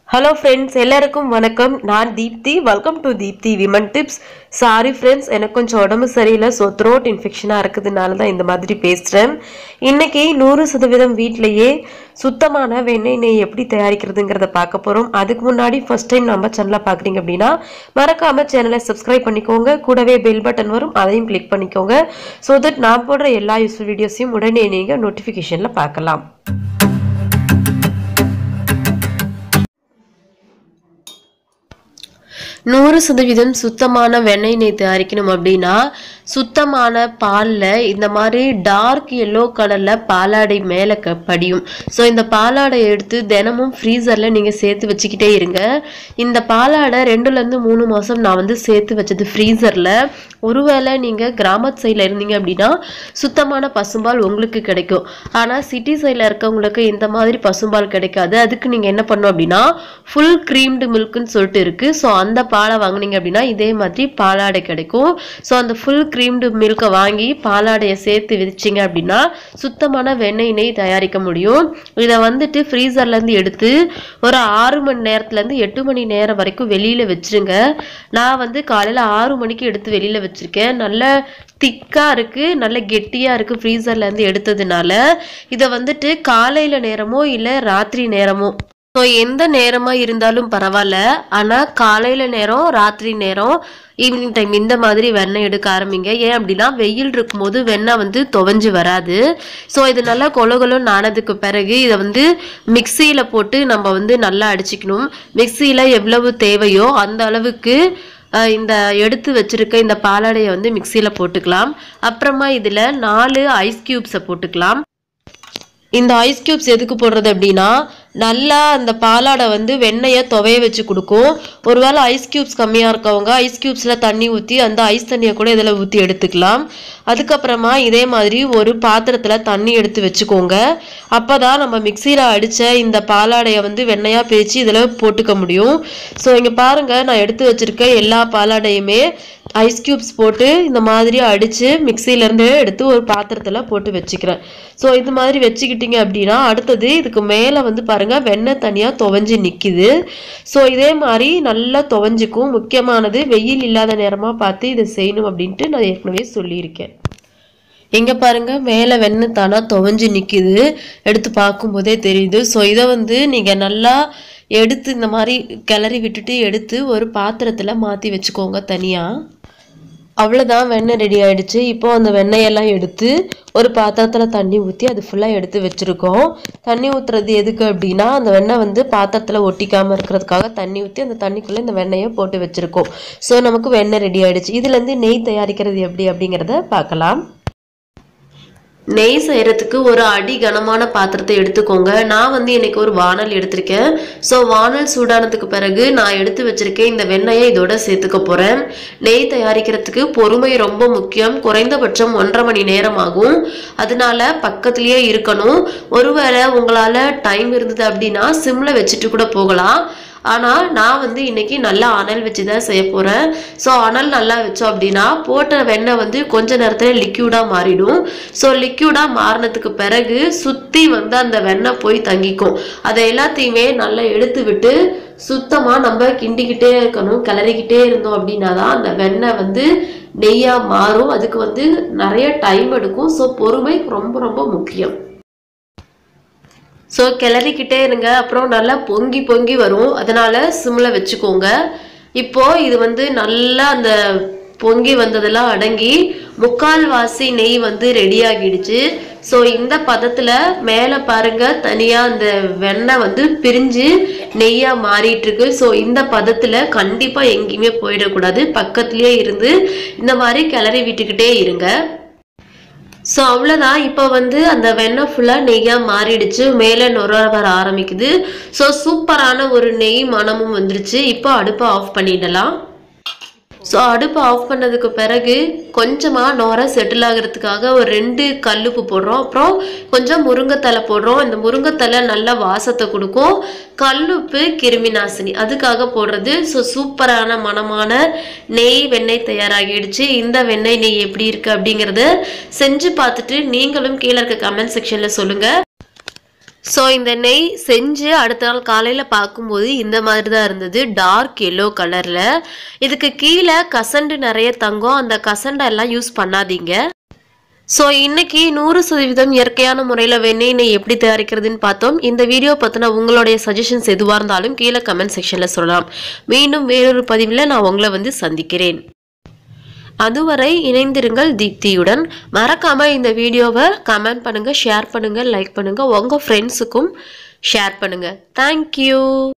hello friends எல்லாருக்கும் வணக்கம் நான் Deepthi welcome to Deepthi women tips sorry friends எனக்கு கொஞ்சம் உடம்பு சரியில்லை ஸோ த்ரோட் இன்ஃபெக்ஷனாக இருக்கிறதுனால தான் இந்த மாதிரி பேசுகிறேன் இன்னைக்கு நூறு சதவீதம் வீட்டிலேயே சுத்தமான வெண்ணெய் நெய் எப்படி தயாரிக்கிறதுங்கிறத பார்க்க போகிறோம் அதுக்கு முன்னாடி ஃபர்ஸ்ட் டைம் நம்ம சேனலை பார்க்குறீங்க அப்படின்னா மறக்காம சேனலை சப்ஸ்கிரைப் பண்ணிக்கோங்க கூடவே பெல் பட்டன் வரும் அதையும் கிளிக் பண்ணிக்கோங்க ஸோ தட் நான் போடுற எல்லா யூஸ்ஃபுல் வீடியோஸையும் உடனே நீங்கள் நோட்டிஃபிகேஷனில் பார்க்கலாம் நூறு சதவீதம் சுத்தமான வெண்ணெய் நெய் தயாரிக்கணும் அப்படின்னா சுத்தமான பாலில் இந்த மாதிரி டார்க் எல்லோ கலரில் பாலாடை மேலே க படியும் ஸோ இந்த பாலாடை எடுத்து தினமும் ஃப்ரீசரில் நீங்கள் சேர்த்து வச்சுக்கிட்டே இருங்க இந்த பாலாடை ரெண்டுலேருந்து மூணு மாதம் நான் வந்து சேர்த்து வச்சது ஃப்ரீசரில் ஒருவேளை நீங்கள் கிராமத்து சைடில் இருந்தீங்க அப்படின்னா சுத்தமான பசும்பால் உங்களுக்கு கிடைக்கும் ஆனால் சிட்டி சைடில் இருக்கவங்களுக்கு இந்த மாதிரி பசும்பால் கிடைக்காது அதுக்கு நீங்கள் என்ன பண்ணணும் அப்படின்னா ஃபுல் க்ரீம்டு மில்க்குன்னு சொல்லிட்டு இருக்குது ஸோ அந்த பாலை வாங்குனீங்க அப்படின்னா இதே மாதிரி பாலாடை கிடைக்கும் ஸோ அந்த ஃபுல் க்ரீம்டு மில்கை வாங்கி பாலாடையை சேர்த்து விதிச்சிங்க அப்படின்னா சுத்தமான வெண்ணெய் நெய் தயாரிக்க முடியும் இதை வந்துட்டு ஃப்ரீசர்லேருந்து எடுத்து ஒரு ஆறு மணி நேரத்துலேருந்து எட்டு மணி நேரம் வரைக்கும் வெளியில் வச்சிருங்க நான் வந்து காலையில் ஆறு மணிக்கு எடுத்து வெளியில் வச்சுருக்கேன் நல்ல திக்காக இருக்குது நல்ல கெட்டியாக இருக்குது ஃப்ரீசர்லேருந்து எடுத்ததுனால இதை வந்துட்டு காலையில் நேரமோ இல்லை ராத்திரி நேரமோ ஸோ எந்த நேரமாக இருந்தாலும் பரவாயில்ல ஆனால் காலையில் நேரம் ராத்திரி நேரம் ஈவினிங் டைம் இந்த மாதிரி வெண்ணெய் எடுக்க ஆரம்பிங்க ஏன் அப்படின்னா வெயில் இருக்கும்போது வெண்ணெய் வந்து துவஞ்சு வராது ஸோ இது நல்லா கொல கொலன்னு ஆனதுக்கு பிறகு இதை வந்து மிக்சியில் போட்டு நம்ம வந்து நல்லா அடிச்சுக்கணும் மிக்சியில் எவ்வளவு தேவையோ அந்த அளவுக்கு அஹ், இந்த எடுத்து வச்சிருக்க இந்த பாலாடையை வந்து மிக்சியில் போட்டுக்கலாம் அப்புறமா இதில் நாலு ஐஸ் க்யூப்ஸை போட்டுக்கலாம் இந்த ஐஸ் க்யூப்ஸ் எதுக்கு போடுறது அப்படின்னா நல்லா அந்த பாலாடை வந்து வெண்ணெயை துவைய வச்சு கொடுக்கும் ஒருவேளை ஐஸ் க்யூப்ஸ் கம்மியாக இருக்கவங்க ஐஸ் க்யூப்ஸில் தண்ணி ஊற்றி அந்த ஐஸ் தண்ணியை கூட இதில் ஊற்றி எடுத்துக்கலாம் அதுக்கப்புறமா இதே மாதிரி ஒரு பாத்திரத்தில் தண்ணி எடுத்து வச்சுக்கோங்க அப்போ தான் நம்ம மிக்சியில் அடித்த இந்த பாலாடையை வந்து வெண்ணெயாக பிரித்து இதில் போட்டுக்க முடியும் ஸோ இங்கே பாருங்கள் நான் எடுத்து வச்சுருக்க எல்லா பாலாடையுமே ஐஸ் க்யூப்ஸ் போட்டு இந்த மாதிரி அடித்து மிக்சியிலேருந்து எடுத்து ஒரு பாத்திரத்தில் போட்டு வச்சுக்கிறேன் ஸோ இது மாதிரி வச்சுக்கிட்டீங்க அப்படின்னா அடுத்தது இதுக்கு மேலே வந்து பாருங்கள் வெண்ணெய் தனியாக துவஞ்சி நிற்கிது ஸோ இதே மாதிரி நல்லா துவஞ்சிக்கும் முக்கியமானது வெயில் இல்லாத நேரமாக பார்த்து இதை செய்யணும் அப்படின்ட்டு நான் ஏற்கனவே சொல்லியிருக்கேன் எங்க பாருங்க மேலே வெண்ணெய் தானா துவஞ்சு நிற்கிது எடுத்து பார்க்கும்போதே தெரியுது ஸோ இதை வந்து நீங்கள் நல்லா எடுத்து இந்த மாதிரி கிளறி விட்டுட்டு எடுத்து ஒரு பாத்திரத்தில் மாற்றி வச்சுக்கோங்க தனியாக அவ்வளோதான் வெண்ணெய் ரெடி ஆயிடுச்சு இப்போ அந்த வெண்ணெயெல்லாம் எடுத்து ஒரு பாத்திரத்தில் தண்ணி ஊற்றி அது ஃபுல்லாக எடுத்து வச்சுருக்கோம் தண்ணி ஊற்றுறது எதுக்கு அப்படின்னா அந்த வெண்ணெய் வந்து பாத்திரத்தில் ஒட்டிக்காமல் இருக்கிறதுக்காக தண்ணி ஊற்றி அந்த தண்ணிக்குள்ளே இந்த வெண்ணெயை போட்டு வச்சுருக்கோம் ஸோ நமக்கு வெண்ணெய் ரெடி ஆயிடுச்சு இதுலேருந்து நெய் தயாரிக்கிறது எப்படி அப்படிங்கிறத பார்க்கலாம் நெய் செய்கிறதுக்கு ஒரு அடி கனமான பாத்திரத்தை எடுத்துக்கோங்க நான் வந்து இன்னைக்கு ஒரு வானல் எடுத்திருக்கேன் ஸோ வானல் சூடானதுக்கு பிறகு நான் எடுத்து வச்சிருக்கேன் இந்த வெண்ணெயை இதோட சேர்த்துக்க போகிறேன் நெய் தயாரிக்கிறதுக்கு பொறுமை ரொம்ப முக்கியம் குறைந்தபட்சம் ஒன்றரை மணி நேரம் ஆகும் அதனால பக்கத்துலேயே இருக்கணும் ஒருவேளை உங்களால் டைம் இருந்தது அப்படின்னா சிம்மில் வச்சுட்டு கூட போகலாம் ஆனால் நான் வந்து இன்னைக்கு நல்லா அனல் வச்சு தான் செய்ய போகிறேன் ஸோ அனல் நல்லா வச்சோம் அப்படின்னா போட்ட வெண்ணெய் வந்து கொஞ்ச நேரத்தில் லிக்யூடாக மாறிடும் ஸோ லிக்யூடாக மாறினதுக்கு பிறகு சுற்றி வந்து அந்த வெண்ணெய் போய் தங்கிக்கும் அதை எல்லாத்தையுமே நல்லா எடுத்து விட்டு சுத்தமாக நம்ம கிண்டிக்கிட்டே இருக்கணும் கிளறிக்கிட்டே இருந்தோம் அப்படின்னா தான் அந்த வெண்ணெய் வந்து நெய்யாக மாறும் அதுக்கு வந்து நிறைய டைம் எடுக்கும் ஸோ பொறுமை ரொம்ப ரொம்ப முக்கியம் ஸோ கிளறிக்கிட்டே இருங்க அப்புறம் நல்லா பொங்கி பொங்கி வரும் அதனால சிம்மில் வச்சுக்கோங்க இப்போ இது வந்து நல்லா அந்த பொங்கி வந்ததெல்லாம் அடங்கி முக்கால்வாசி நெய் வந்து ரெடி ஆகிடுச்சு ஸோ இந்த பதத்தில் மேலே பாருங்க தனியாக அந்த வெண்ணெய் வந்து பிரிஞ்சு நெய்யாக மாறிட்டு இருக்கு ஸோ இந்த பதத்தில் கண்டிப்பாக எங்கேயுமே போயிடக்கூடாது பக்கத்துலேயே இருந்து இந்த மாதிரி கிளறி விட்டுக்கிட்டே இருங்க ஸோ அவ்வளோதான் இப்போ வந்து அந்த வெண்ணெய் ஃபுல்லாக நெய்யாக மாறிடுச்சு மேலே நுர வர ஆரம்பிக்குது ஸோ சூப்பரான ஒரு நெய் மணமும் வந்துருச்சு இப்போ அடுப்பை ஆஃப் பண்ணிடலாம் ஸோ அடுப்பை ஆஃப் பண்ணதுக்கு பிறகு கொஞ்சமாக நோரை செட்டில் ஆகிறதுக்காக ஒரு ரெண்டு கல்லுப்பு போடுறோம் அப்புறம் கொஞ்சம் முருங்கைத்தலை போடுறோம் இந்த முருங்கைத்தலை நல்லா வாசத்தை கொடுக்கும் கல்லுப்பு கிருமி நாசினி அதுக்காக போடுறது ஸோ சூப்பரான மணமான நெய் வெண்ணெய் தயாராகிடுச்சு இந்த வெண்ணெய் நெய் எப்படி இருக்குது அப்படிங்கிறத செஞ்சு பார்த்துட்டு நீங்களும் கீழே இருக்க கமெண்ட் செக்ஷனில் சொல்லுங்கள் ஸோ இந்த நெய் செஞ்சு அடுத்த நாள் காலையில் பார்க்கும்போது இந்த மாதிரி தான் இருந்தது டார்க் எல்லோ கலரில் இதுக்கு கீழே கசண்டு நிறைய தங்கம் அந்த கசண்டெல்லாம் யூஸ் பண்ணாதீங்க ஸோ இன்னைக்கு நூறு சதவீதம் இயற்கையான முறையில் வெண்ணெய் நெய் எப்படி தயாரிக்கிறதுன்னு பார்த்தோம் இந்த வீடியோ பற்றின உங்களுடைய சஜஷன்ஸ் எதுவாக இருந்தாலும் கீழே கமெண்ட் செக்ஷனில் சொல்லலாம் மீண்டும் வேறொரு பதிவில் நான் உங்களை வந்து சந்திக்கிறேன் அதுவரை இணைந்திருங்கள் தீப்தியுடன் மறக்காம இந்த வீடியோவை கமெண்ட் பண்ணுங்க ஷேர் பண்ணுங்க லைக் பண்ணுங்க உங்க ஃப்ரெண்ட்ஸுக்கும் ஷேர் பண்ணுங்க தேங்க்யூ